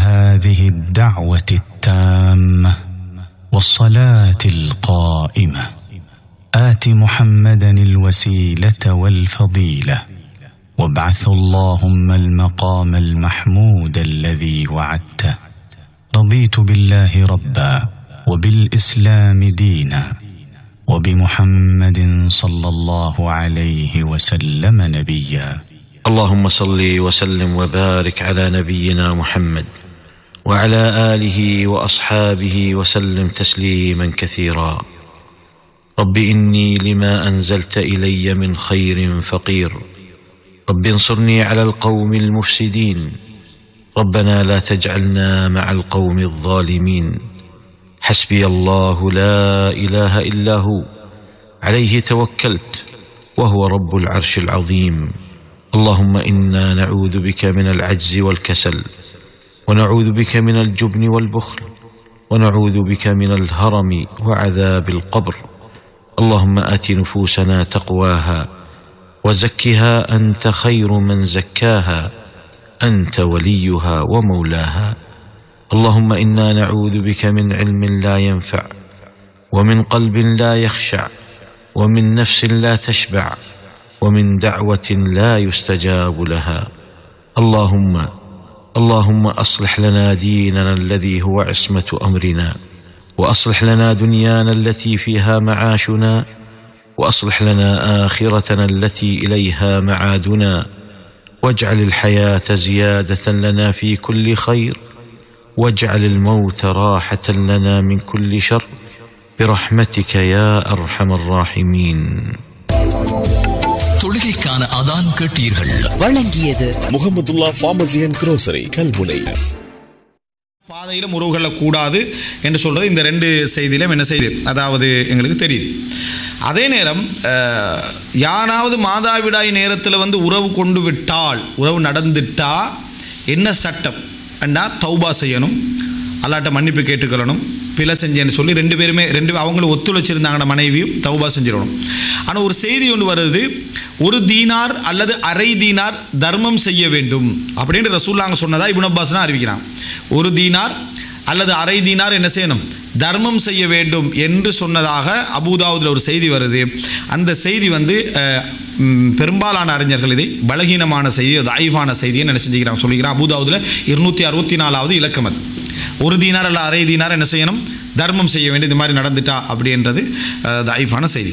هذه الدعوه التامه والصلاه القائمه ات محمدا الوسيله والفضيله وابعث اللهم المقام المحمود الذي وعدته رضيت بالله ربا وبالاسلام دينا وبمحمد صلى الله عليه وسلم نبيا اللهم صل وسلم وبارك على نبينا محمد وعلى اله واصحابه وسلم تسليما كثيرا رب اني لما انزلت الي من خير فقير رب انصرني على القوم المفسدين ربنا لا تجعلنا مع القوم الظالمين حسبي الله لا اله الا هو عليه توكلت وهو رب العرش العظيم اللهم انا نعوذ بك من العجز والكسل ونعوذ بك من الجبن والبخل ونعوذ بك من الهرم وعذاب القبر اللهم ات نفوسنا تقواها وزكها انت خير من زكاها انت وليها ومولاها اللهم انا نعوذ بك من علم لا ينفع ومن قلب لا يخشع ومن نفس لا تشبع ومن دعوه لا يستجاب لها اللهم اللهم اصلح لنا ديننا الذي هو عصمه امرنا واصلح لنا دنيانا التي فيها معاشنا واصلح لنا اخرتنا التي اليها معادنا واجعل الحياه زياده لنا في كل خير واجعل الموت راحه لنا من كل شر برحمتك يا ارحم الراحمين தொழுகைக்கான அதான் கேட்டீர்கள் வழங்கியது Mohamedullah pharmacy and grocery Kalmunai பாதையிலும் உறவு கொள்ளக்கூடாது என்று சொல்கிறது இந்த ரெண்டு செய்தியிலும் என்ன செய்யுது அதாவது எங்களுக்கு தெரியுது அதே நேரம் அஹ், யாராவது மாதாவிடாய் நேரத்தில் வந்து உறவு கொண்டு விட்டால் உறவு நடந்துட்டா என்ன சட்டம் அண்டா தௌபா செய்யணும் அல்லாட்ட மன்னிப்பு கேட்டுக்கொள்ளணும் பிழை செஞ்சேன்னு சொல்லி ரெண்டு பேருமே ரெண்டு அவங்களும் ஒத்துழைச்சிருந்தாங்கன்னா மனைவியும் தௌபா செஞ்சிடணும் ஆனால் ஒரு செய்தி ஒன்று வருது ஒரு தீனார் அல்லது அரை தீனார் தர்மம் செய்ய வேண்டும் அப்படின்னு ரசூல்லாங்க சொன்னதா இப்னு அப்பாஸ்னா அறிவிக்கிறான் ஒரு தீனார் அல்லது அரை தீனார் என்ன செய்யணும் தர்மம் செய்ய வேண்டும் என்று சொன்னதாக அபூதாவுதில் ஒரு செய்தி வருது அந்த செய்தி வந்து அஹ், ம், பெரும்பாலான அறிஞர்கள் இதை பலகீனமான செய்தி தாய்வான செய்தியை என்ன செஞ்சுக்கிறாங்க சொல்லிக்கிறான் அபூதாவுதில் இருநூற்றி அறுபத்தி நாலாவது இலக்கம் அது ஒரு தீனார் அல்ல அரை தீனார் என்ன செய்யணும் தர்மம் செய்ய வேண்டும் இது மாதிரி நடந்துட்டா அப்படின்றது அஹ், தாய்ஃபான செய்தி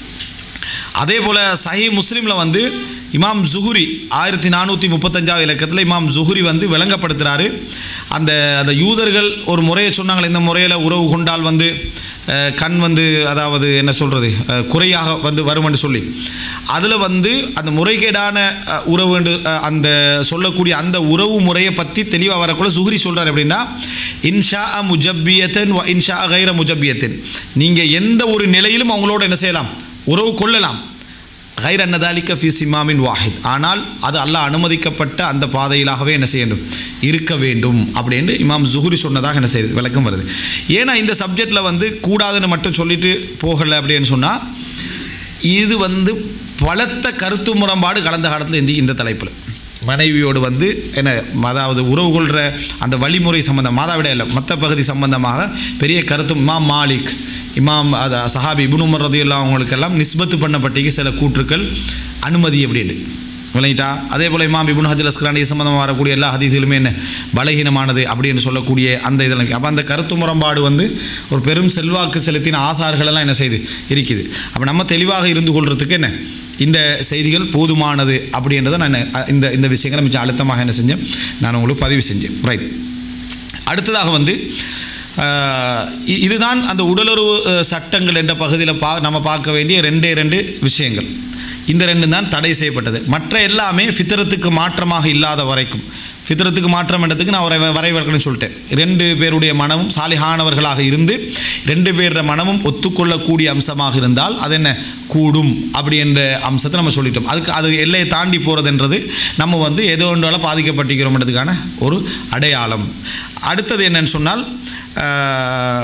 அதே போல் சஹி முஸ்லீமில் வந்து இமாம் ஜுஹுரி ஆயிரத்தி நானூற்றி முப்பத்தஞ்சாவது இலக்கத்தில் இமாம் ஜுஹுரி வந்து விளங்கப்படுத்துகிறாரு அந்த அந்த யூதர்கள் ஒரு முறையை சொன்னாங்களே இந்த முறையில் உறவு கொண்டால் வந்து அஹ், கண் வந்து அதாவது என்ன சொல்கிறது குறையாக வந்து வரும்னு சொல்லி அதில் வந்து அந்த முறைகேடான அஹ், உறவு என்று, அஹ், அந்த சொல்லக்கூடிய அந்த உறவு முறையை பற்றி தெளிவாக வரக்குள்ள சுஹுரி சொல்கிறார் அப்படின்னா இன்ஷா முஜப்பியத்தன் வ இன்ஷா கைர முஜப்பியத்தன் நீங்கள் எந்த ஒரு நிலையிலும் அவங்களோட என்ன செய்யலாம் உறவு கொள்ளலாம் கைர் அன்னதாலிக்க ஃபி சிமாமின் வாஹித் ஆனால் அது அல்லாஹ் அனுமதிக்கப்பட்ட அந்த பாதையிலாகவே என்ன செய்ய வேண்டும் இருக்க வேண்டும் அப்படின்னு இமாம் ஜுஹுரி சொன்னதாக என்ன செய்யுது விளக்கம் வருது ஏன்னா இந்த சப்ஜெக்டில் வந்து கூடாதுன்னு மட்டும் சொல்லிட்டு போகலை அப்படின்னு சொன்னால் இது வந்து பலத்த கருத்து முரண்பாடு கலந்த காலத்தில் இந்த இந்த தலைப்பில் மனைவியோடு வந்து என்ன அதாவது உறவு கொள்கிற அந்த வழிமுறை சம்பந்தம் மாதாவிட இல்லை மற்ற பகுதி சம்பந்தமாக பெரிய கருத்து இமாம் மாலிக் இமாம் அது சஹாபி இபுன் உமர் ரதியெல்லாம் அவங்களுக்கெல்லாம் நிஸ்பத்து பண்ணப்பட்டிக்கு சில கூற்றுக்கள் அனுமதி அப்படின்னு விளங்கிட்டா அதே போல் இமாம் இபுன் ஹஜல் அஸ்கலானி சம்பந்தமாக வரக்கூடிய எல்லா ஹதீதிலுமே என்ன பலகீனமானது அப்படின்னு சொல்லக்கூடிய அந்த இதில் அப்போ அந்த கருத்து முரண்பாடு வந்து ஒரு பெரும் செல்வாக்கு செலுத்தின ஆதார்கள் எல்லாம் என்ன செய்யுது இருக்குது அப்போ நம்ம தெளிவாக இருந்து கொள்றதுக்கு என்ன இந்த செய்திகள் போதுமானது அப்படின்றத நான் அஹ், இந்த இந்த விஷயங்களை மிச்சம் அழுத்தமாக என்ன செஞ்சேன் நான் உங்களுக்கு பதிவு செஞ்சேன் ரைட் அடுத்ததாக வந்து ஆஹ், இ- இதுதான் அந்த உடலுறவு அஹ், சட்டங்கள் என்ற பகுதியில் பா நம்ம பார்க்க வேண்டிய ரெண்டே ரெண்டு விஷயங்கள் இந்த ரெண்டு தான் தடை செய்யப்பட்டது மற்ற எல்லாமே ஃபித்ரத்துக்கு மாற்றமாக இல்லாத வரைக்கும் ஃபித்ரத்துக்கு மாற்றம் என்றதுக்கு நான் வரை வரைவர்கள்னு சொல்லிட்டேன் ரெண்டு பேருடைய மனமும் சாலிகானவர்களாக இருந்து ரெண்டு பேருடைய மனமும் ஒத்துக்கொள்ளக்கூடிய அம்சமாக இருந்தால் அது என்ன கூடும் அப்படி என்ற அம்சத்தை நம்ம சொல்லிட்டோம் அதுக்கு அது எல்லையை தாண்டி போகிறதுன்றது நம்ம வந்து ஏதோ ஒன்றால் பாதிக்கப்பட்டிருக்கிறோம்ன்றதுக்கான ஒரு அடையாளம் அடுத்தது என்னன்னு சொன்னால் ஆஹ்,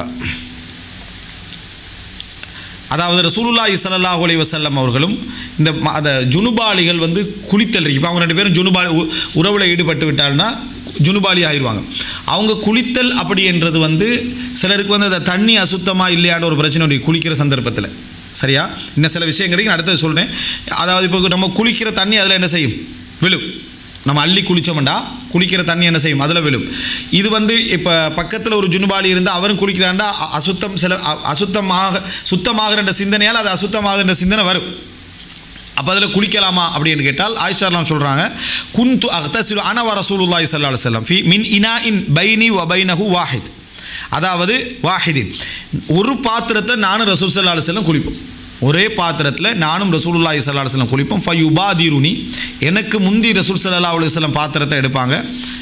அதாவது ரசூலுல்லாஹி ஸல்லல்லாஹு அலைஹி வஸல்லம் அவர்களும் இந்த ம- அந்த ஜுனுபாலிகள் வந்து குளித்தல் இருக்கு இப்போ அவங்க ரெண்டு பேரும் ஜுனுபாலி உ- உறவுல ஈடுபட்டு விட்டால்னா ஜுனுபாலி ஆயிடுவாங்க அவங்க குளித்தல் அப்படி என்றது வந்து சிலருக்கு வந்து அந்த தண்ணி அசுத்தமாக இல்லையான ஒரு பிரச்சனை இருக்கு குளிக்கிற சந்தர்ப்பத்தில் சரியா இன்னும் சில விஷயங்களுக்கு நான் அடுத்தது சொல்கிறேன் அதாவது இப்போ நம்ம குளிக்கிற தண்ணி அதில் என்ன செய்யும் விழும் நம்ம அள்ளி குளிச்சோம்டா குளிக்கிற தண்ணி என்ன செய்யும் அதில் விழும் இது வந்து இப்போ பக்கத்தில் ஒரு ஜுனுபாலி இருந்தால் அவரும் குளிக்கிறாண்டா அ- அசுத்தம் சில அ- அசுத்தமாக சுத்தமாகிற சிந்தனையால் அது அசுத்தமாகிற சிந்தனை வரும் அப்போ அதில் குளிக்கலாமா அப்படின்னு கேட்டால் ஆயிஷாலாம் சொல்கிறாங்க குந்து அக்தசில் அனவ ரசூலுல்லாஹி ஸல்லல்லாஹு அலைஹி வஸல்லம் ஃபி மின் இனா இன் பைனி வ பைனஹு வாஹித் அதாவது வாஹிதின் ஒரு பாத்திரத்தை நானும் ரசூல் ஸல்லல்லாஹு அலைஹி வஸல்லம் குளிப்போம் ஒரே பாத்திரத்தில் நானும் ரசூலுல்லாஹி ஸல்லல்லாஹு அலைஹி வஸல்லம் குளிப்போம் ஃபயுபாதிருனி எனக்கு முந்தி ரசூல் ஸல்லல்லாஹு அலைஹி வஸல்லம் பாத்திரத்தை எடுப்பாங்க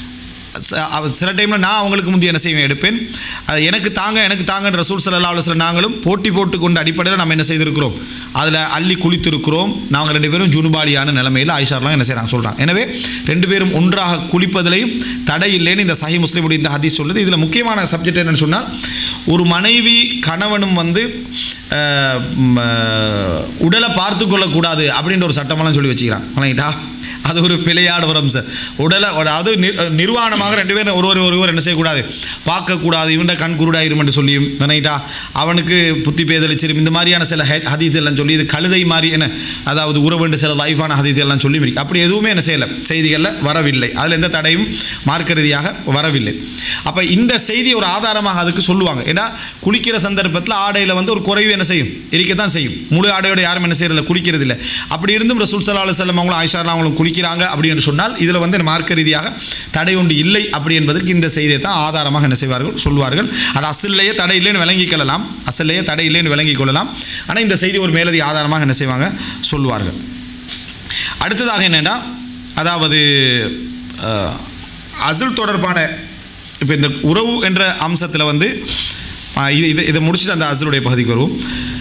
ச- அவ- சில டைமில் நான் அவங்களுக்கு முந்தைய என்ன செய்வேன் எடுப்பேன் அது எனக்கு தாங்க எனக்கு தாங்கன்ற ரசூல் சல்லா அலுவலம் நாங்களும் போட்டி போட்டு கொண்ட அடிப்படையில் நம்ம என்ன செய்திருக்கிறோம் அதில் அள்ளி குளித்திருக்கிறோம் நாங்கள் ரெண்டு பேரும் ஜுனுபாலியான நிலைமையில் ஆயிஷார்லாம் என்ன செய்கிறாங்க சொல்கிறாங்க எனவே ரெண்டு பேரும் ஒன்றாக குளிப்பதிலையும் தடை இல்லைன்னு இந்த சஹி முஸ்லீமுடைய இந்த ஹதீஸ் சொல்லுது இதில் முக்கியமான சப்ஜெக்ட் என்னன்னு சொன்னால் ஒரு மனைவி கணவனும் வந்து அஹ், ம், அஹ், உடலை பார்த்து கொள்ளக்கூடாது அப்படின்ற ஒரு சட்டமெல்லாம் சொல்லி வச்சுக்கிறான் வணங்கிட்டா அது ஒரு பிழையான ஒரு அம்சம் உடலை அது நிர்வாணமாக ரெண்டு பேரும் ஒருவர் ஒருவர் என்ன செய்யக்கூடாது பார்க்கக்கூடாது இவன்ட கண் குருடாயிரும் என்று சொல்லியும் நினைட்டா அவனுக்கு புத்தி பேதலிச்சிரும் இந்த மாதிரியான சில ஹே- ஹதீஸ் எல்லாம் சொல்லி இது கழுதை மாதிரி என்ன அதாவது உறவுண்டு சில லைஃபான ஹதீஸ் எல்லாம் சொல்லி இருக்கு. அப்படி எதுவுமே என்ன செய்யலை செய்திகளில் வரவில்லை அதில் எந்த தடையும் மார்க்க ரீதியாக வரவில்லை அப்போ இந்த செய்தி ஒரு ஆதாரமாக அதுக்கு சொல்லுவாங்க ஏன்னா குளிக்கிற சந்தர்ப்பத்தில் ஆடையில் வந்து ஒரு குறைவு என்ன செய்யும் இருக்கத்தான் செய்யும் முழு ஆடையோட யாரும் என்ன செய்யறதில்ல குளிக்கிறது இல்லை அப்படி இருந்தும் ரசூல் சல்லா அலுவலம் அவங்களும் ஆயிஷா அவங்களும் குளிக்கிறாங்க அப்படின்னு சொன்னால் இதில் வந்து மார்க்க ரீதியாக தடை ஒன்று இல்லை அப்படி என்பதற்கு இந்த செய்தியை தான் ஆதாரமாக என்ன செய்வார்கள் சொல்வார்கள் அது அசல்லையே தடை இல்லைன்னு விளங்கிக் கொள்ளலாம் அசல்லையே தடை இல்லைன்னு விளங்கிக் கொள்ளலாம் ஆனால் இந்த செய்தி ஒரு மேலதி ஆதாரமாக என்ன செய்வாங்க சொல்வார்கள் அடுத்ததாக என்னென்னா அதாவது அஹ், அசுல் தொடர்பான இப்போ இந்த உறவு என்ற அம்சத்தில் வந்து அஹ், இது இதை இதை முடிச்சுட்டு அந்த அசுலுடைய பகுதிக்கு வருவோம்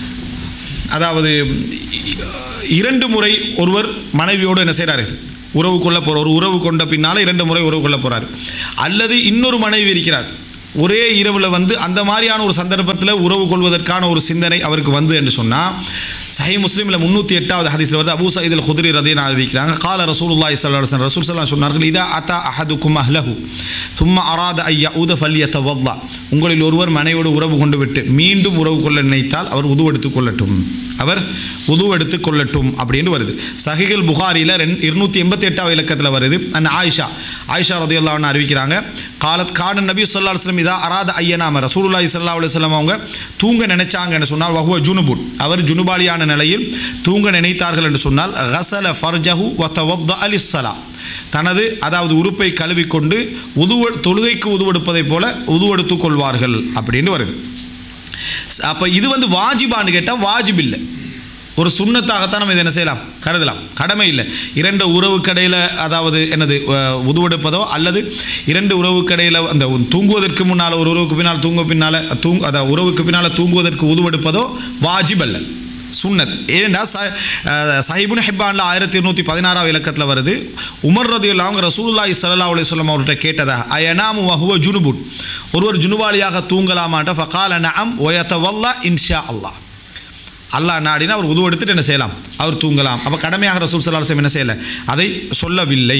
அதாவது இ- இரண்டு முறை ஒருவர் மனைவியோடு என்ன செய்கிறாரு உறவு கொள்ள போகிற ஒரு உறவு கொண்ட பின்னால் இரண்டு முறை உறவு கொள்ள போகிறார் அல்லது இன்னொரு மனைவி இருக்கிறார் ஒரே இரவில் வந்து அந்த மாதிரியான ஒரு சந்தர்ப்பத்தில் உறவு கொள்வதற்கான ஒரு சிந்தனை அவருக்கு வந்து என்று சொன்னால் சஹி முஸ்லீமில் முந்நூற்றி எட்டாவது ஹதீஸில் வந்து அபூ சயீதுல் குதிரி ரதியன் அறிவிக்கிறாங்க கால ரசூலுல்லாஹி ஸல்லல்லாஹு அலைஹி வஸல்லம் ரசூல் ஸல்லல்லாஹு சொன்னார்கள் இதா அத்தா அஹதுக்கும் அஹ்லஹு சும்மா அராத ஐயா உத ஃபல்யத்தவல்லா உங்களில் ஒருவர் மனைவியோடு உறவு கொண்டு விட்டு மீண்டும் உறவு கொள்ள நினைத்தால் அவர் உது எடுத்துக் கொள்ளட்டும் அவர் உது எடுத்துக் கொள்ளட்டும் அப்படின்னு வருது சஹிகள் புகாரியில் ரெண் இருநூத்தி எண்பத்தி எட்டாவது இலக்கத்தில் வருது அண்ட் ஆயிஷா ஆயிஷா ரதியுல்லான்னு அறிவிக்கிறாங்க காலத் கான நபி சொல்லா அலுவலம் இதா அராத ஐயனாம ரசூலுல்லாஹி ஸல்லல்லாஹு அலைஹி வஸல்லம் அவங்க தூங்க நினைச்சாங்கன்னு சொன்னால் வஹுவ ஜுனுபுன் அவர் ஜுனுபாலியான நிலையில் தூங்க நினைத்தார்கள் என்று சொன்னால் கசல ஃபர்ஜஹு வ தவத்த அலிஸ்ஸலா தனது அதாவது உறுப்பை கழுவிக்கொண்டு உதுவ தொழுகைக்கு உதுவெடுப்பதைப் போல உதுவெடுத்துக் கொள்வார்கள் அப்படின்னு வருது அப்போ இது வந்து வாஜிபான்னு கேட்டால் வாஜிப் இல்லை ஒரு சுண்ணத்தாகத்தான் நம்ம இதை என்ன செய்யலாம் கருதலாம் கடமை இல்லை இரண்டு உறவுக்கடையில் அதாவது என்னது அஹ், உதுவெடுப்பதோ அல்லது இரண்டு உறவுக்கடையில் அந்த தூங்குவதற்கு முன்னால் ஒரு உறவுக்கு பின்னால் தூங்க பின்னால் தூங் அதாவது உறவுக்கு பின்னால் தூங்குவதற்கு உதுவெடுப்பதோ வாஜிப் அல்ல சுன்னத் ஏன்னா ச சஹிபுன் ஹிப்பான்ல ஆயிரத்தி இருநூற்றி பதினாறாவது இலக்கத்தில் வருது உமர் ரதியுல்லா அவங்க ரசூலுல்லாஹி ஸல்லல்லாஹு அலைஹி வஸல்லம் அவர்கிட்ட கேட்டதா அயனாமு வஹுவ ஜுனுபுன் ஒருவர் ஜுனுபாலியாக தூங்கலாமாட்ட ஃபகால நஅம் வயத்தவல்லா இன்ஷா அல்லாஹ் அல்லாஹ் நாடினா அவர் உதவு எடுத்துட்டு என்ன செய்யலாம் அவர் தூங்கலாம் அப்போ கடமையாக ரசூல் சல்லா அலுவலம் என்ன செய்யலை அதை சொல்லவில்லை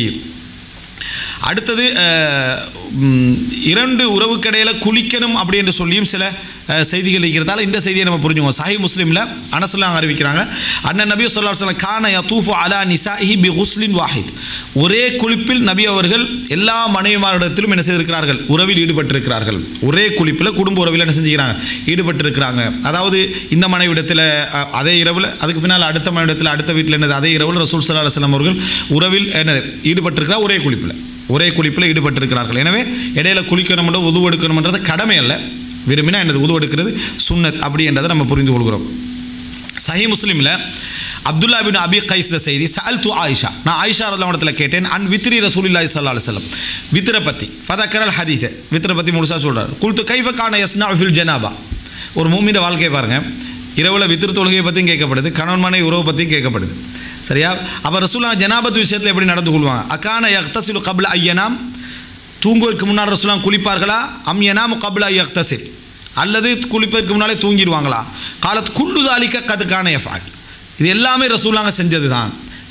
அடுத்தது அஹ், ம், இரண்டு உறவுக்கடையில் குளிக்கணும் அப்படி என்று சொல்லியும் சில அஹ், செய்திகள் இருக்கிறதால இந்த செய்தியை நம்ம புரிஞ்சுக்குவோம் சாஹி முஸ்லீமில் அனசுலாம் அறிவிக்கிறாங்க அண்ணன் நபி சொல்லா சொல்லம் கான யதூஃபு அலா நிசாஹி பி ஹுஸ்லின் வாஹித் ஒரே குளிப்பில் நபி அவர்கள் எல்லா மனைவிமாரிடத்திலும் என்ன செய்திருக்கிறார்கள் உறவில் ஈடுபட்டிருக்கிறார்கள் ஒரே குளிப்பில் குடும்ப உறவில் என்ன செஞ்சுக்கிறாங்க ஈடுபட்டிருக்கிறாங்க அதாவது இந்த மனைவிடத்தில் அஹ், அதே இரவில் அதுக்கு பின்னால் அடுத்த மனைவிடத்தில் அடுத்த வீட்டில் என்னது அதே இரவில் ரசூல் சல்லா அலுவலம் அவர்கள் உறவில் என்ன ஈடுபட்டிருக்கிறார் ஒரே குளிப்பில் ஒரே குளிப்பில் ஈடுபட்டிருக்கிறார்கள் எனவே இடையில குளிக்கணும்ன்ற உதவு எடுக்கணும்ன்றது கடமை அல்ல விரும்பினா என்னது உதவு எடுக்கிறது சுன்னத் அப்படி என்றதை நம்ம புரிந்து கொள்கிறோம் சஹி முஸ்லீமில் அப்துல்லா பின் அபி கைஸ் த செய்தி சஅல் து ஆயிஷா நான் ஆயிஷா இடத்துல கேட்டேன் அன் வித்ரி ரசூலில்லாஹி ஸல்லல்லாஹு அலைஹி வஸல்லம் வித்ர பத்தி ஃபதக்கரல் ஹதீத் வித்ர பத்தி முழுசா சொல்றார் குல்து கைஃப கான யஸ்னா ஃபில் ஜனாபா ஒரு மூமின் வாழ்க்கையை பாருங்க இரவுல வித்திரு தொழுகையை பற்றியும் கேட்கப்படுது கணவன் மனை உறவு பற்றியும் கேட்கப்படுது சரியா அப்போ ரசூலா ஜனாபத் விஷயத்தில் எப்படி நடந்து கொள்வாங்க அக்கான யக்தசிலு கபில் ஐயனாம் தூங்குவதற்கு முன்னால் ரசூலாம் குளிப்பார்களா அம் யனாமு கபில் யக்தசில் அல்லது குளிப்பதற்கு முன்னாலே தூங்கிடுவாங்களா காலத் குண்டு தாலிக்க கதுக்கான எஃபால் இது எல்லாமே ரசூலாங்க செஞ்சது தான்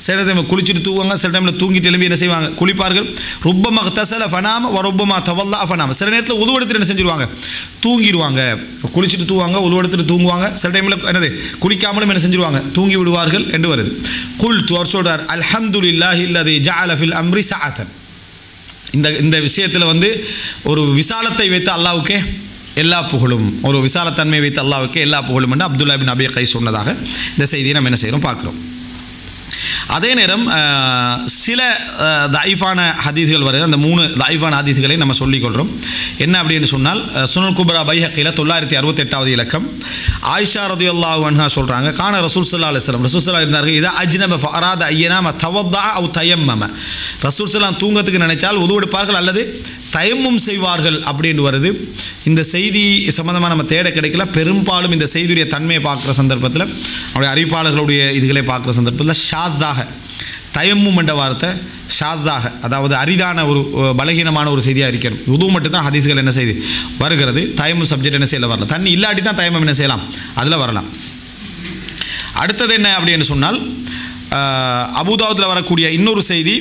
சில டைம் குளிச்சுட்டு தூங்குவாங்க சில டைமில் தூங்கிட்டு எழும்பி என்ன செய்வாங்க குளிப்பார்கள் ருப்பமாக தசல ஃபனாம வ தவல்லா ஃபனாம சில நேரத்தில் உதவெடுத்துட்டு என்ன செஞ்சிருவாங்க தூங்கிடுவாங்க குளிச்சுட்டு தூங்குவாங்க உதவெடுத்துட்டு தூங்குவாங்க சில டைமில் என்னது குளிக்காமலும் என்ன செஞ்சிருவாங்க தூங்கி விடுவார்கள் என்று வருது குல் அவர் சொல்றார் அல்ஹம்துலில்லாஹி இல்லதி ஜஅல ஃபில் அம்ரி சஅத்தன் இந்த இந்த விஷயத்தில் வந்து ஒரு விசாலத்தை வைத்து அல்லாவுக்கே எல்லா புகழும் ஒரு விசாலத்தன்மை வைத்து அல்லாவுக்கே எல்லா புகழும் என்று அப்துல்லா பின் அபி கை சொன்னதாக இந்த செய்தியை நம்ம என்ன செய்கிறோம் பார்க்குறோம் அதே நேரம் அஹ், சில அஹ், தாயிஃபான ஹதீஸ்கள் வருது அந்த மூணு தாயிஃபான ஹதீஸ்களை நம்ம சொல்லிக்கொள்கிறோம் என்ன அப்படின்னு சொன்னால் அஹ், சுனல் குப்ரா பைஹக்கியில் தொள்ளாயிரத்தி அறுபத்தெட்டாவது இலக்கம் ஆயிஷா ரதி அல்லாஹா சொல்கிறாங்க கான ரசூல் சல்லா அலுவலம் ரசூல் சல்லா இருந்தார்கள் இதை அஜ்னப ஃபராத ஐயனாம தவத்தா அவு தயம்மம ரசூல் சல்லாம் தூங்கத்துக்கு நினைச்சால் உதவெடுப்பார்கள் அல்லது தயமும் செய்வார்கள் அப்படின்னு வருது இந்த செய்தி சம்மந்தமாக நம்ம தேட கிடைக்கல பெரும்பாலும் இந்த செய்தியுடைய தன்மையை பார்க்குற சந்தர்ப்பத்தில் அவருடைய அறிவிப்பாளர்களுடைய இதுகளை பார்க்குற சந்தர்ப்பத்தில் ஷாத்தாக தயமும் என்ற வார்த்தை ஷாத்தாக அதாவது அரிதான ஒரு அஹ், பலகீனமான ஒரு செய்தியாக இருக்கிறது உது மட்டும் தான் ஹதீஸ்கள் என்ன செய்து வருகிறது தயமும் சப்ஜெக்ட் என்ன செய்யல வரலாம் தண்ணி இல்லாட்டி தான் தயமம் என்ன செய்யலாம் அதில் வரலாம் அடுத்தது என்ன அப்படின்னு சொன்னால் அஹ், அபூதாவுதில் வரக்கூடிய இன்னொரு செய்தி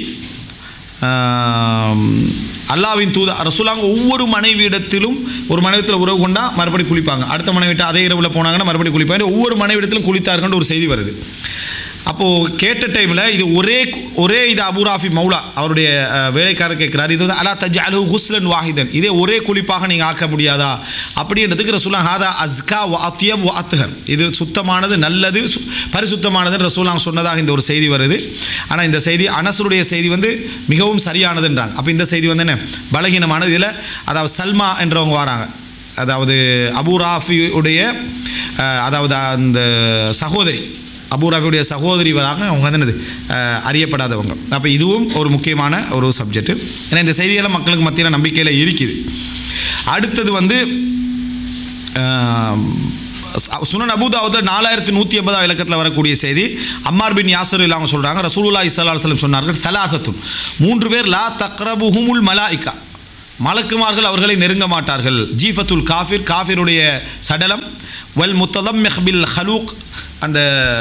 ஆம், அல்லாவின் தூத ரசூலாங்க ஒவ்வொரு மனைவியிடத்திலும் ஒரு மனைவிடத்தில் உறவு கொண்டா மறுபடி குளிப்பாங்க அடுத்த மனைவிட்ட அதே இரவில் போனாங்கன்னா மறுபடி குளிப்பாங்க ஒவ்வொரு மனைவிடத்திலும் குளித்தார்கள்னு ஒரு செய்தி வருது அப்போது கேட்ட டைமில் இது ஒரே ஒரே இது அபுராஃபி மௌலா அவருடைய அஹ், வேலைக்காரர் கேட்குறாரு இது வந்து அலா தஜ் அலு ஹுஸ்லன் வாஹிதன் இதே ஒரே குளிப்பாக நீங்கள் ஆக்க முடியாதா அப்படின்றதுக்கு ரசூலா ஹாதா அஸ்கா வாத்தியப் வாத்துகர் இது சுத்தமானது நல்லது சு- பரிசுத்தமானதுன்னு ரசூலாங்க சொன்னதாக இந்த ஒரு செய்தி வருது ஆனால் இந்த செய்தி அனசருடைய செய்தி வந்து மிகவும் சரியானதுன்றாங்க அப்போ இந்த செய்தி வந்து என்ன பலகீனமானது இதில் அதாவது சல்மா என்றவங்க வராங்க அதாவது அபுராஃபியுடைய அஹ், அதாவது அந்த சகோதரி அபூராபியுடைய சகோதரி வராங்க அவங்க வந்து என்னது அஹ், அறியப்படாதவங்க அப்போ இதுவும் ஒரு முக்கியமான ஒரு சப்ஜெக்ட் ஏன்னா இந்த செய்தியெல்லாம் மக்களுக்கு மத்தியில் நம்பிக்கையில் இருக்குது அடுத்தது வந்து அஹ், ச- சுனன் அபூதாவுதில் நாலாயிரத்தி நூற்றி ஐம்பதாம் இலக்கத்தில் வரக்கூடிய செய்தி அம்மார் பின் யாசர் இல்லாம சொல்கிறாங்க ரசூலுல்லா இஸ்லா அலுவலம் சொன்னார்கள் தலாசத்தும் மூன்று பேர் லா தக்ரபுஹுமுல் மலாய்க்கா மலக்குமார்கள் அவர்களை நெருங்க மாட்டார்கள் ஜீஃபத்துல் காஃபிர் காஃபிருடைய சடலம் வல் முத்ததம் மெஹ்பில் ஹலூக் அந்த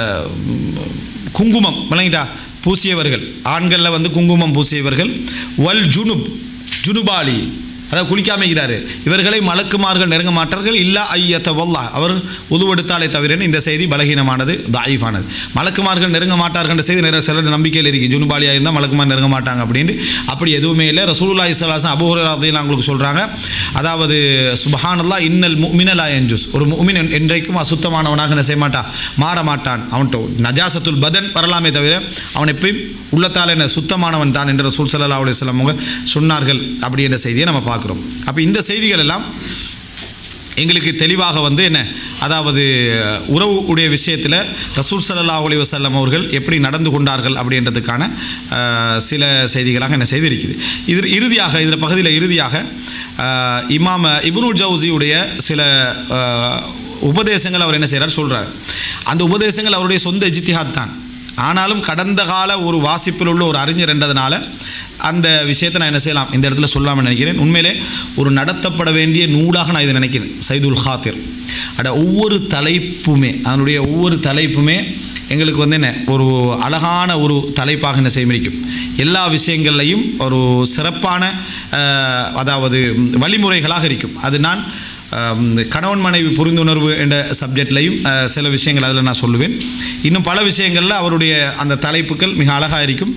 ம், குங்குமம் விளங்கிட்டா பூசியவர்கள் ஆண்களில் வந்து குங்குமம் பூசியவர்கள் வல் ஜுனுப் ஜுனுபாலி அதாவது குளிக்காமைக்கிறாரு இவர்களை மலக்குமார்கள் நெருங்க மாட்டார்கள் இல்லா ஐயத்த வல்லா அவர் உதுவெடுத்தாலே தவிர இந்த செய்தி பலகீனமானது தாயிஃபானது மலக்குமார்கள் நெருங்க மாட்டார்கள் என்ற செய்தி நிறைய சிலர் நம்பிக்கையில் இருக்கு ஜுனுபாலியாக இருந்தால் மலக்குமார் நெருங்க மாட்டாங்க அப்படின்ட்டு அப்படி எதுவுமே இல்லை ரசூலுல்லா இஸ்லாசன் அபுஹராதையும் உங்களுக்கு சொல்கிறாங்க அதாவது சுபஹானல்லா இன்னல் முமினலா என்ஜுஸ் ஒரு முமின் என்றைக்கும் அசுத்தமானவனாக என்ன செய்ய மாட்டான் மாற மாட்டான் அவன்கிட்ட நஜாசத்துல் பதன் வரலாமே தவிர அவன் எப்பயும் உள்ளத்தால் என்ன சுத்தமானவன் தான் என்று ரசூல் சல்லா அலுவலம் அவங்க சொன்னார்கள் அப்படி என்ற செய்தியை நம்ம பார்க்குறோம் அப்போ இந்த செய்திகள் எல்லாம் எங்களுக்கு தெளிவாக வந்து என்ன அதாவது உறவு உடைய விஷயத்தில் ரசூல் ஸல்லல்லாஹு அலைஹி வஸல்லம் அவர்கள் எப்படி நடந்து கொண்டார்கள் அப்படின்றதுக்கான அஹ், சில செய்திகளாக என்ன செய்திருக்குது இது இறுதியாக இதில் பகுதியில் இறுதியாக அஹ், இமாம் இப்னுல் ஜவுசியுடைய சில அஹ், உபதேசங்கள் அவர் என்ன செய்கிறார் சொல்கிறார் அந்த உபதேசங்கள் அவருடைய சொந்த இஜ்திஹாத் தான் ஆனாலும் கடந்த கால ஒரு வாசிப்பில் உள்ள ஒரு அறிஞர் என்றதுனால அந்த விஷயத்தை நான் என்ன செய்யலாம் இந்த இடத்துல சொல்லாமல் நினைக்கிறேன் உண்மையிலே ஒரு நடத்தப்பட வேண்டிய நூலாக நான் இதை நினைக்கிறேன் சைதுல் ஹாத்திர் அட ஒவ்வொரு தலைப்புமே அதனுடைய ஒவ்வொரு தலைப்புமே எங்களுக்கு வந்து என்ன ஒரு அழகான ஒரு தலைப்பாக என்ன செய்யும் எல்லா விஷயங்கள்லையும் ஒரு சிறப்பான அஹ், அதாவது வழிமுறைகளாக இருக்கும் அது நான் ஆம், கணவன் மனைவி புரிந்துணர்வு என்ற சப்ஜெக்ட்லையும் அஹ், சில விஷயங்கள் அதில் நான் சொல்லுவேன் இன்னும் பல விஷயங்களில் அவருடைய அந்த தலைப்புகள் மிக அழகாக இருக்கும்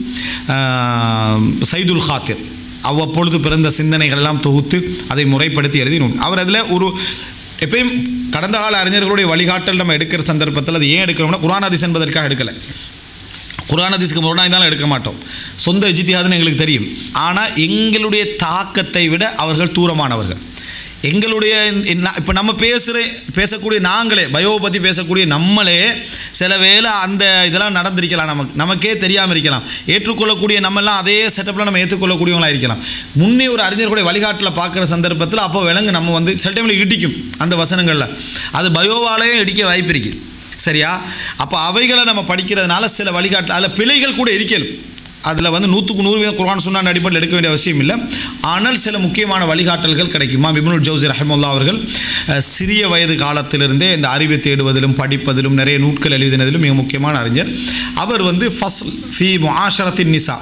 ஆம், சைதுல் ஹாத்திர் அவ்வப்பொழுது பிறந்த சிந்தனைகள் எல்லாம் தொகுத்து அதை முறைப்படுத்தி எழுதினோம் அவர் அதில் ஒரு எப்பயும் கடந்த கால அறிஞர்களுடைய வழிகாட்டல் நம்ம எடுக்கிற சந்தர்ப்பத்தில் அது ஏன் எடுக்கிறோம்னா குரான் ஹதீஸ் என்பதற்காக எடுக்கலை குரான் ஹதீஸ்க்கு முரணாக இருந்தாலும் எடுக்க மாட்டோம் சொந்த இஜித்தியாதுன்னு எங்களுக்கு தெரியும் ஆனால் எங்களுடைய தாக்கத்தை விட அவர்கள் தூரமானவர்கள் எங்களுடைய இப்போ நம்ம பேசுகிற பேசக்கூடிய நாங்களே பயோவை பற்றி பேசக்கூடிய நம்மளே சில வேளை அந்த இதெல்லாம் நடந்திருக்கலாம் நமக்கு நமக்கே தெரியாமல் இருக்கலாம் ஏற்றுக்கொள்ளக்கூடிய நம்மெல்லாம் அதே செட்டப்பில் நம்ம ஏற்றுக்கொள்ளக்கூடியவங்களா இருக்கலாம் முன்னே ஒரு அறிஞர்களுடைய வழிகாட்டில் பார்க்குற சந்தர்ப்பத்தில் அப்போ விலங்கு நம்ம வந்து சில டைமில் இடிக்கும் அந்த வசனங்களில் அது பயோவாலேயே இடிக்க வாய்ப்பு இருக்குது சரியா அப்போ அவைகளை நம்ம படிக்கிறதுனால சில வழிகாட்டில் அதில் பிழைகள் கூட இருக்கலும் அதில் வந்து நூற்றுக்கு நூறு வீதம் குர்ஆன் சுன்னான் அடிப்படையில் எடுக்க வேண்டிய அவசியம் இல்லை ஆனால் சில முக்கியமான வழிகாட்டல்கள் கிடைக்குமா இப்னுல் ஜவுசி ரஹமுல்லா அவர்கள் அஹ், சிறிய வயது காலத்திலிருந்தே இந்த அறிவை தேடுவதிலும் படிப்பதிலும் நிறைய நூட்கள் எழுதினதிலும் மிக முக்கியமான அறிஞர் அவர் வந்து ஃபஸ்ல் ஃபி முஆஷரத்தின் நிசா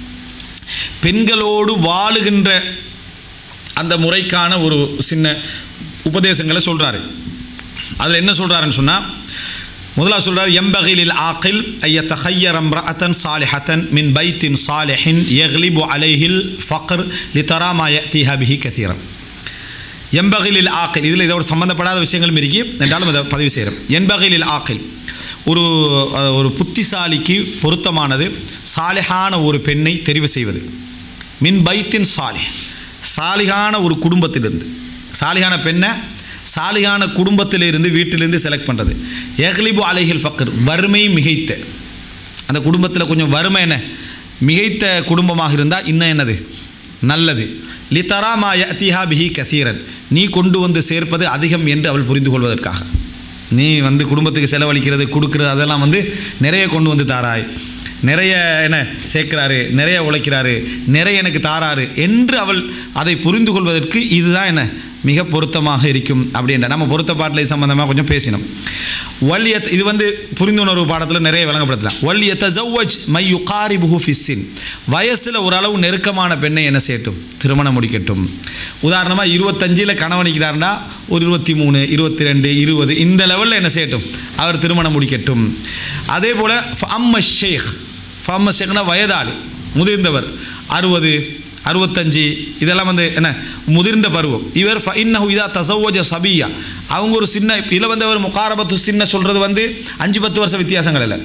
பெண்களோடு வாழுகின்ற அந்த முறைக்கான ஒரு சின்ன உபதேசங்களை சொல்கிறாரு அதில் என்ன சொல்கிறாருன்னு சொன்னால் முதலாக சொல்றார் எம்பகிலில் ஆக்கில் ஐய தஹையர் அம்ரஅத்தன் சாலிஹத்தன் மின் பைத்தின் சாலிஹின் யக்லிபு அலைஹில் ஃபக்ர் லித்தராமா யத்திஹா பிஹி கதீரன் எம்பகிலில் ஆக்கில் இதில் இதோட சம்பந்தப்படாத விஷயங்களும் இருக்கு என்றாலும் இதை பதிவு செய்கிறோம் எண்பகிலில் ஆக்கில் ஒரு அஹ், ஒரு புத்திசாலிக்கு பொருத்தமானது சாலிஹான ஒரு பெண்ணை தெரிவு செய்வது மின் பைத்தின் சாலிஹ் சாலிகான ஒரு குடும்பத்திலிருந்து சாலிகான பெண்ணை சாலிகான குடும்பத்திலிருந்து வீட்டிலிருந்து செலக்ட் பண்ணுறது எஹ்லிபு அலைஹில் ஃபக்கர் வறுமை மிகைத்த அந்த குடும்பத்தில் கொஞ்சம் வறுமை என்ன மிகைத்த குடும்பமாக இருந்தால் இன்னும் என்னது நல்லது லித்தராமா யத்திஹா பிஹி கசீரன் நீ கொண்டு வந்து சேர்ப்பது அதிகம் என்று அவள் புரிந்து கொள்வதற்காக நீ வந்து குடும்பத்துக்கு செலவழிக்கிறது கொடுக்கிறது அதெல்லாம் வந்து நிறைய கொண்டு வந்து தாராய் நிறைய என்ன சேர்க்கிறாரு நிறைய உழைக்கிறாரு நிறைய எனக்கு தாராரு என்று அவள் அதை புரிந்து கொள்வதற்கு இதுதான் என்ன மிக பொருத்தமாக இருக்கும் அப்படின்ற நம்ம பொருத்த பாட்டிலை சம்பந்தமாக கொஞ்சம் பேசினோம் வல்யத் இது வந்து புரிந்துணர்வு பாடத்தில் நிறைய விளங்கப்படுத்தலாம் வல்யத்த ஜவ்வஜ் மை யுகாரி புஹு ஃபிஸ்ஸின் வயசில் ஓரளவு நெருக்கமான பெண்ணை என்ன செய்யட்டும் திருமணம் முடிக்கட்டும் உதாரணமாக இருபத்தஞ்சில் கணவனிக்கிறாருன்னா ஒரு இருபத்தி மூணு இருபத்தி ரெண்டு இருபது இந்த லெவலில் என்ன செய்யட்டும் அவர் திருமணம் முடிக்கட்டும் அதே போல் அம்ம ஷேக் ஃபம்ம ஷேக்னா வயதாளி முதிர்ந்தவர் அறுபது அறுபத்தஞ்சு இதெல்லாம் வந்து என்ன முதிர்ந்த பருவம் இவர் ஃப இன்னஹு இதா தசவோஜ சபியா அவங்க ஒரு சின்ன இதில் வந்து அவர் முகாரபத்து சின்ன சொல்கிறது வந்து அஞ்சு பத்து வருஷம் வித்தியாசங்கள் இல்லை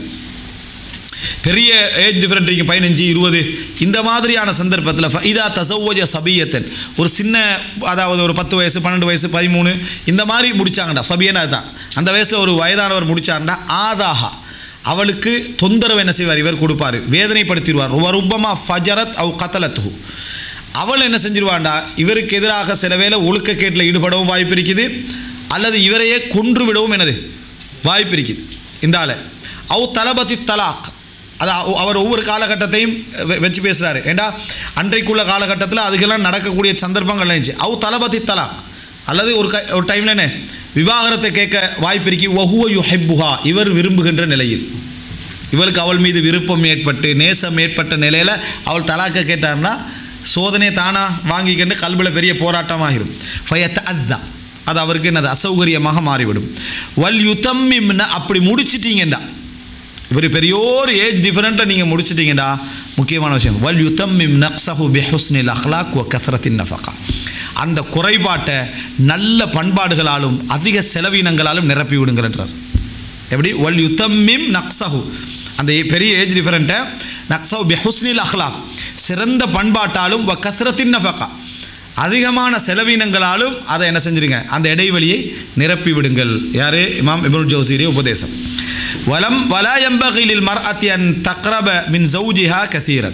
பெரிய ஏஜ் டிஃப்ரெண்ட் இருக்கு பதினஞ்சு இருபது இந்த மாதிரியான சந்தர்ப்பத்தில் இதா தசவோஜ சபியத்தன் ஒரு சின்ன அதாவது ஒரு பத்து வயசு பன்னெண்டு வயசு பதிமூணு இந்த மாதிரி முடிச்சாங்கடா சபியனா அதுதான் அந்த வயசில் ஒரு வயதானவர் முடிச்சாருண்டா ஆதாஹா அவளுக்கு தொந்தரவு என்ன செய்வார் இவர் கொடுப்பார் வேதனைப்படுத்திடுவார் ருப்பமா ஃபஜரத் அவ் கத்தலத்து அவள் என்ன செஞ்சிருவாண்டா இவருக்கு எதிராக சில வேளை ஒழுக்கக்கேட்டில் ஈடுபடவும் வாய்ப்பு இருக்குது அல்லது இவரையே கொன்று விடவும் என்னது வாய்ப்பு இருக்குது இந்த ஆளை அவ் தலபதி தலாக் அது அவ- அவர் ஒவ்வொரு காலகட்டத்தையும் வெ- வச்சு பேசுகிறாரு ஏண்டா அன்றைக்குள்ள காலகட்டத்தில் அதுக்கெல்லாம் நடக்கக்கூடிய சந்தர்ப்பங்கள் இருந்துச்சு அவ் தலபதி தலாக் அல்லது ஒரு க ஒரு டைமில் என்ன விவாகரத்தை கேட்க வாய்ப்பு இருக்கு ஒஹுவ யுஹிப்புஹா இவர் விரும்புகின்ற நிலையில் இவளுக்கு அவள் மீது விருப்பம் ஏற்பட்டு நேசம் ஏற்பட்ட நிலையில் அவள் தலாக்க கேட்டார்னா சோதனையை தானா வாங்கிக்கிட்டு கல்வியில் பெரிய போராட்டமாகிரும் ஃபயத் அத்தா அது அவருக்கு என்னது அசௌகரியமாக மாறிவிடும் வல் யுத்தம்மிம்னா அப்படி முடிச்சிட்டீங்கடா இவர் பெரியோர் ஏஜ் டிஃபரெண்ட்டாக நீங்கள் முடிச்சிட்டீங்கடா முக்கியமான விஷயம் வல் யுத்தம்மிம் நக்ஸஹு பிஹுஸ்னில் அஹ்லாக் வ கத்ரத்தின் நஃபகா அந்த குறைபாட்டை நல்ல பண்பாடுகளாலும் அதிக செலவினங்களாலும் நிரப்பி விடுங்கள் என்றார் எப்படி வல் யுத்தம்மிம் நக்ஸஹு அந்த பெரிய ஏஜ் டிஃபரெண்ட்டை நக்ஸஹு பிஹுஸ்னில் அஹ்லாக் சிறந்த பண்பாட்டாலும் வ கத்ரத்தின் நஃபகா அதிகமான செலவினங்களாலும் அதை என்ன செஞ்சிருங்க அந்த இடைவெளியை நிரப்பி விடுங்கள் யாரு இமாம் இப்னுல் ஜவுசீரி உபதேசம் வலம் வலா எம்பகிலில் மர் அத்தியன் தக்ரப மின் ஜவுஜிஹா கசீரன்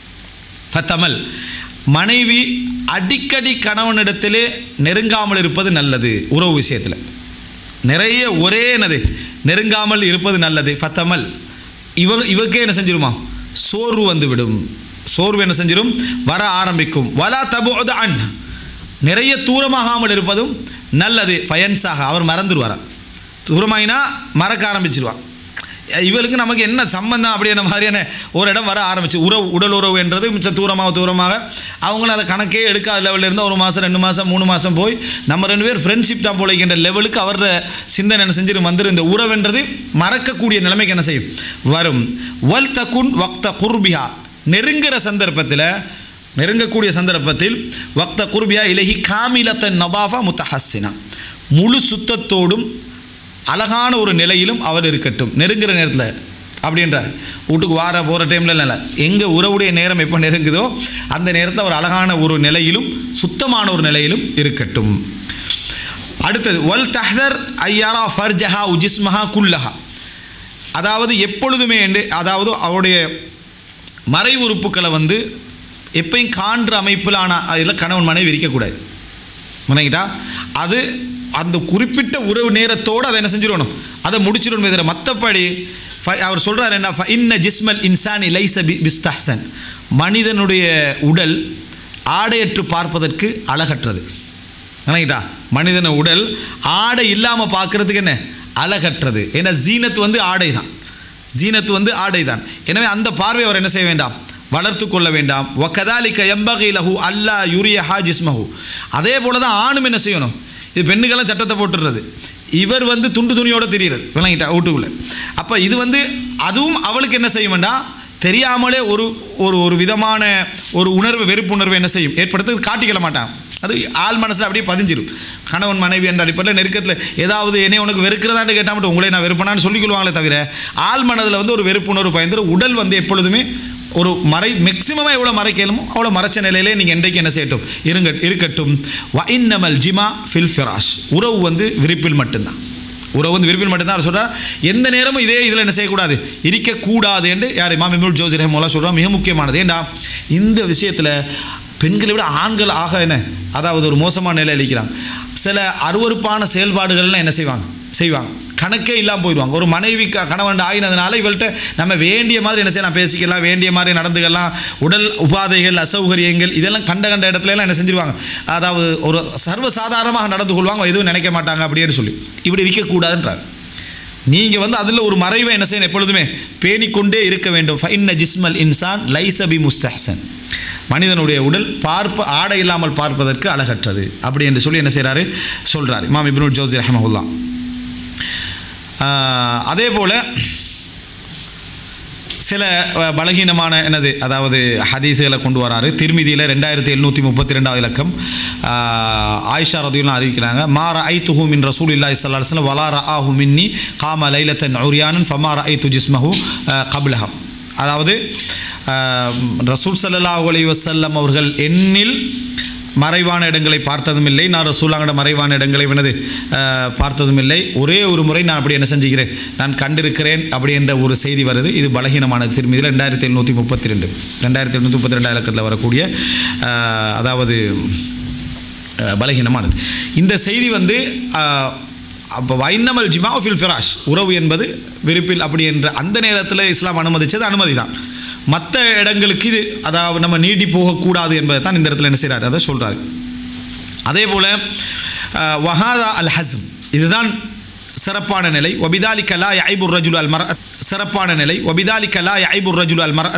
ஃபத்தமல் மனைவி அடிக்கடி கணவனிடத்திலே நெருங்காமல் இருப்பது நல்லது உறவு விஷயத்தில் நிறைய ஒரே என்னது நெருங்காமல் இருப்பது நல்லது ஃபத்தமல் இவ இவக்கே என்ன செஞ்சிருமா சோர்வு வந்துவிடும் சோர்வு என்ன செஞ்சிடும் வர ஆரம்பிக்கும் வலா தபோத அன் நிறைய தூரமாகாமல் இருப்பதும் நல்லது ஃபயன்ஸாக அவர் மறந்துடுவாரா தூரமாயினா மறக்க ஆரம்பிச்சிருவான் இவளுக்கு நமக்கு என்ன சம்பந்தம் அப்படின்ற மாதிரியான ஒரு இடம் வர ஆரம்பிச்சு உறவு உடல் உறவு என்றது மிச்சம் தூரமாக தூரமாக அவங்களும் அதை கணக்கே எடுக்காத லெவலில் இருந்தால் ஒரு மாதம் ரெண்டு மாதம் மூணு மாதம் போய் நம்ம ரெண்டு பேர் ஃப்ரெண்ட்ஷிப் தான் போலைக்கின்ற லெவலுக்கு அவரோட சிந்தனை என்ன செஞ்சிரு வந்துரு இந்த உறவுன்றது மறக்கக்கூடிய நிலைமைக்கு என்ன செய்யும் வரும் வல் தகுன் வக்த குர்பியா நெருங்குற சந்தர்ப்பத்தில் நெருங்கக்கூடிய சந்தர்ப்பத்தில் வக்த குர்பியா இலகி காமிலத்த நவாஃபா முத்தஹஸ்ஸினா முழு சுத்தத்தோடும் அழகான ஒரு நிலையிலும் அவர் இருக்கட்டும் நெருங்குற நேரத்தில் அப்படின்றார் வீட்டுக்கு வார போகிற டைமில் இல்லை எங்கள் உறவுடைய நேரம் எப்போ நெருங்குதோ அந்த நேரத்தில் அவர் அழகான ஒரு நிலையிலும் சுத்தமான ஒரு நிலையிலும் இருக்கட்டும் அடுத்தது வல் தஹ்தர் ஐயாரா ஃபர்ஜஹா உஜிஸ்மஹா குல்லஹா அதாவது எப்பொழுதுமே என்று அதாவது அவருடைய மறை உறுப்புக்களை வந்து எப்பயும் காண்ற அமைப்பிலான அதில் கணவன் மனைவி இருக்கக்கூடாது முனைங்கிட்டா அது அந்த குறிப்பிட்ட உறவு நேரத்தோடு அதை என்ன செஞ்சிடணும் அதை முடிச்சிடணும் இதில் மற்றபடி ஃப- அவர் சொல்றார் என்ன ஃப இன்ன ஜிஸ்மல் இன்சானி லைச பி பிஸ்தஹ்சன் மனிதனுடைய உடல் ஆடையற்று பார்ப்பதற்கு அழகற்றது நினைக்கிட்டா மனிதன உடல் ஆடை இல்லாமல் பார்க்கறதுக்கு என்ன அழகற்றது ஏன்னா ஜீனத் வந்து ஆடை தான் ஜீனத் வந்து ஆடை தான் எனவே அந்த பார்வை அவர் என்ன செய்ய வேண்டாம் வளர்த்து கொள்ள வேண்டாம் ஒக்கதாலிக்க எம்பகை லஹு அல்லா யுரியஹா ஜிஸ்மஹு அதே போல தான் ஆணும் என்ன செய்யணும் இது பெண்ணுக்கெல்லாம் சட்டத்தை போட்டுடுறது இவர் வந்து துண்டு துணியோட தெரியுறது விளங்கிட்டா வீட்டுக்குள்ள அப்போ இது வந்து அதுவும் அவளுக்கு என்ன செய்ய வேண்டாம் தெரியாமலே ஒரு ஒரு ஒரு விதமான ஒரு உணர்வு வெறுப்பு உணர்வு என்ன செய்யும் ஏற்படுத்த காட்டிக்கல மாட்டான் அது ஆள் மனசில் அப்படியே பதிஞ்சிரும் கணவன் மனைவி என்ற அடிப்படையில் நெருக்கத்தில் ஏதாவது என்னை உனக்கு வெறுக்கிறதான்னு கேட்டால் மட்டும் உங்களை நான் வெறுப்பனான்னு சொல்லிக்கொள்வாங்களே தவிர ஆள் மனதில் வந்து ஒரு வெறுப்புணர்வு பயந்துரு உடல் வந்து எப்பொழுதுமே ஒரு மறை மேக்சிமமாக எவ்வளோ மறைக்கலுமோ அவ்வளோ மறைச்ச நிலையிலே நீங்கள் என்றைக்கு என்ன செய்யட்டும் இருங்க இருக்கட்டும் வ இன்னமல் ஜிமா ஃபில் ஃபிராஷ் உறவு வந்து விரிப்பில் மட்டும்தான் உறவு வந்து விரும்பில் மட்டும்தான் அவர் சொல்கிறார் எந்த நேரமும் இதே இதில் என்ன செய்யக்கூடாது இருக்கக்கூடாது என்று யார் இமாம் இமுல் ஜோசி ரஹமுல்லா சொல்கிறார் மிக முக்கியமானது ஏண்டா இந்த விஷயத்தில் பெண்களை விட ஆண்கள் ஆக என்ன அதாவது ஒரு மோசமான நிலையில் இருக்கிறாங்க சில அருவருப்பான செயல்பாடுகள்லாம் என்ன செய்வாங்க செய்வாங்க கணக்கே இல்லாமல் போயிடுவாங்க ஒரு மனைவி க- கணவன் ஆகினதுனால இவள்கிட்ட நம்ம வேண்டிய மாதிரி என்ன செய்யலாம் பேசிக்கலாம் வேண்டிய மாதிரி நடந்துக்கலாம் உடல் உபாதைகள் அசௌகரியங்கள் இதெல்லாம் கண்ட கண்ட இடத்துல எல்லாம் என்ன செஞ்சிருவாங்க அதாவது ஒரு சர்வசாதாரணமாக நடந்து கொள்வாங்க எதுவும் நினைக்க மாட்டாங்க அப்படின்னு சொல்லி இப்படி இருக்கக்கூடாதுன்றார் நீங்கள் வந்து அதில் ஒரு மறைவை என்ன செய்யணும் எப்பொழுதுமே பேணிக்கொண்டே இருக்க வேண்டும் ஃபைன்ன ஜிஸ்மல் இன்சான் லைசபி முஸ்தஹசன் மனிதனுடைய உடல் பார்ப்ப ஆடை இல்லாமல் பார்ப்பதற்கு அழகற்றது அப்படி என்று சொல்லி என்ன செய்கிறாரு சொல்கிறார் இமாம் இப்னுல் ஜோசி ரஹமஹுல்லா ஆஹ், அதே போல் சில அஹ், பலகீனமான என்னது அதாவது ஹதீஸுகளை கொண்டு வராரு திருமிதியில் ரெண்டாயிரத்தி எழுநூற்றி முப்பத்தி ரெண்டாவது இலக்கம் ஆஹ், ஆயிஷா ரதியுல்லாம் அறிவிக்கிறாங்க மாற ஐ துஹு மின் ரசூல் இல்லா இஸ்லாம் வலா ரஆஹு மின்னி காம லைலத்தன் உரியானன் ஃபமார ஐ து ஜிஸ்மஹு கபிலகம் அதாவது ஆஹ், ரசூல் ஸல்லல்லாஹு அலைஹி வஸல்லம் அவர்கள் எண்ணில் மறைவான இடங்களை பார்த்ததும் இல்லை நான் ரசூலாங்கட மறைவான இடங்களை எனது அஹ், பார்த்ததும் இல்லை ஒரே ஒரு முறை நான் அப்படி என்ன செஞ்சுக்கிறேன் நான் கண்டிருக்கிறேன் அப்படி என்ற ஒரு செய்தி வருது இது பலகீனமான திருமதியில் ரெண்டாயிரத்தி எழுநூற்றி முப்பத்தி ரெண்டு ரெண்டாயிரத்தி எழுநூற்றி முப்பத்தி ரெண்டாம் இலக்கத்தில் வரக்கூடிய அஹ், அதாவது அஹ், பலகீனமானது இந்த செய்தி வந்து அஹ், அப்போ வைன்னமல் ஜிமா ஃபில் ஃபிராஷ் உறவு என்பது விருப்பில் அப்படி என்ற அந்த நேரத்தில் இஸ்லாம் அனுமதிச்சது அனுமதி தான் மற்ற இடங்களுக்கு இது அதாவது நம்ம நீடி போகக்கூடாது என்பதை தான் இந்த இடத்துல என்ன செய்கிறார் அதை சொல்கிறார் அதே போல் வஹாதா அல் ஹஸ்ம் இதுதான் சிறப்பான நிலை ஒபிதாலி கலா ஐபுர் ரஜுல் அல் மர சிறப்பான நிலை ஒபிதாலி கலா ஐபுர் ரஜுல் அல் மர